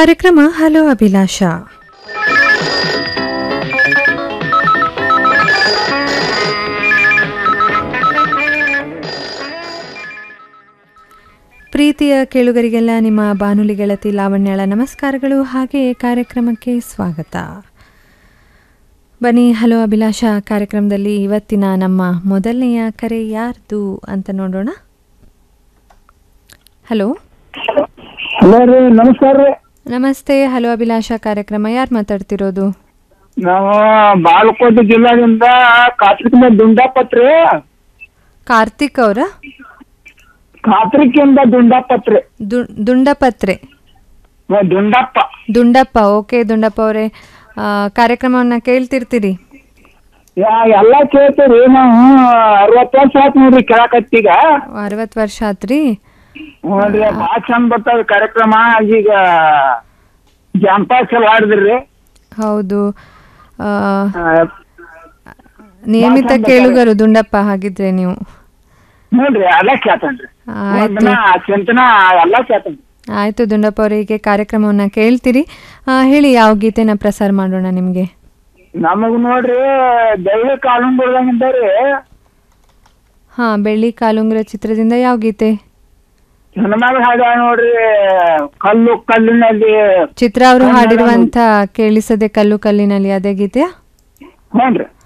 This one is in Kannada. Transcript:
ಕಾರ್ಯಕ್ರಮ ಹಲೋ ಅಭಿಲಾಷ ಪ್ರೀತಿಯ ಕೇಳುಗರಿಗೆಲ್ಲ ನಿಮ್ಮ ಬಾನುಲಿ ಗೆಳತಿ ಲಾವಣ್ಯಳ ನಮಸ್ಕಾರಗಳು ಹಾಗೆ ಕಾರ್ಯಕ್ರಮಕ್ಕೆ ಸ್ವಾಗತ ಬನ್ನಿ ಹಲೋ ಅಭಿಲಾಷ ಕಾರ್ಯಕ್ರಮದಲ್ಲಿ ಇವತ್ತಿನ ನಮ್ಮ ಮೊದಲನೆಯ ಕರೆ ಯಾರ್ದು ಅಂತ ನೋಡೋಣ ಹಲೋ ಹಲೋ ರೀ ನಮಸ್ಕಾರ ರೀ ನಮಸ್ತೆ ಹಲೋ ಅಭಿಲಾಷ ಕಾರ್ಯಕ್ರಮ ಯಾರು ಮಾತಾಡ್ತಿರೋದು ನಾವು ಬಾಗಲಕೋಟೆ ಜಿಲ್ಲಾದಿಂದ ಕಾರ್ತಿಕ್ನ ದುಂಡಾಪತ್ರಿ ಕಾರ್ತಿಕ್ ಅವರ ಕಾರ್ತಿಕಿಂದ ದುಂಡಾಪತ್ರಿ ದುಂಡಪತ್ರೆ ದುಂಡಪ್ಪ ದುಂಡಪ್ಪ ಓಕೆ ದುಂಡಪ್ಪ ಅವರೇ ಕಾರ್ಯಕ್ರಮವನ್ನ ಕೇಳ್ತಿರ್ತೀರಿ ಯಾ- ಎಲ್ಲಾ ಕೇಳ್ತೀರಿ ನಾವು ಅರವತ್ತು ವರ್ಷ ಆಯ್ತು ನೋಡ್ರಿ ಕೇಳಕತ್ತೀಗ ಅರವತ್ತು ವರ್ಷ ಆತ್ರಿ ನೋಡ್ರಿ ಭಾಳ ಚಂದ ಬರ್ತಾವ ಕಾರ್ಯಕ್ರಮ ಈಗ ಜಾಂಪಾಸ್ ಎಲ್ಲ ಆಡಿದ್ರಿ ಹೌದು ಆ, ನಿಯಮಿತ ಕೇಳುಗರು ದುಂಡಪ್ಪ ಹಾಗಿದ್ರೆ ನೀವು ನೋಡ್ರಿ ಎಲ್ಲ ಕೇಳ್ತೇನ್ರಿ ಆಯ್ತು ಒಂದಿನ ಚಿಂತನ ಎಲ್ಲ ಕೇಳ್ತೇನ್ರಿ ಆಯ್ತು ದುಂಡಪ್ಪ ಅವರಿಗೆ ಕಾರ್ಯಕ್ರಮವನ್ನ ಕೇಳ್ತೀರಿ ಆ, ಹೇಳಿ ಯಾವ ಗೀತೆನ ಪ್ರಸಾರ ಮಾಡೋಣ ನಿಮಗೆ ನಮಗ್ ನೋಡ್ರಿ ದೈವ ಕಾಲುಂಗುರ್ದಂಗಿದ್ದಾರಿ ಹಾ ಬೆಳ್ಳಿ ಕಾಲುಂಗುರ ಚಿತ್ರದಿಂದ ಯಾವ ಗೀತೆ ಸಿನಿಮಾಗ ಹಾಡ ನೋಡ್ರಿ ಕಲ್ಲು ಕಲ್ಲಿನಲ್ಲಿ ಚಿತ್ರ ಅವರು ಹಾಡಿರುವಂತ ಕೇಳಿಸದೆ ಕಲ್ಲು ಕಲ್ಲಿನಲ್ಲಿ ಅದೇ ಗೀತೆಯಾ ಹ್ಞೂನ್ರಿ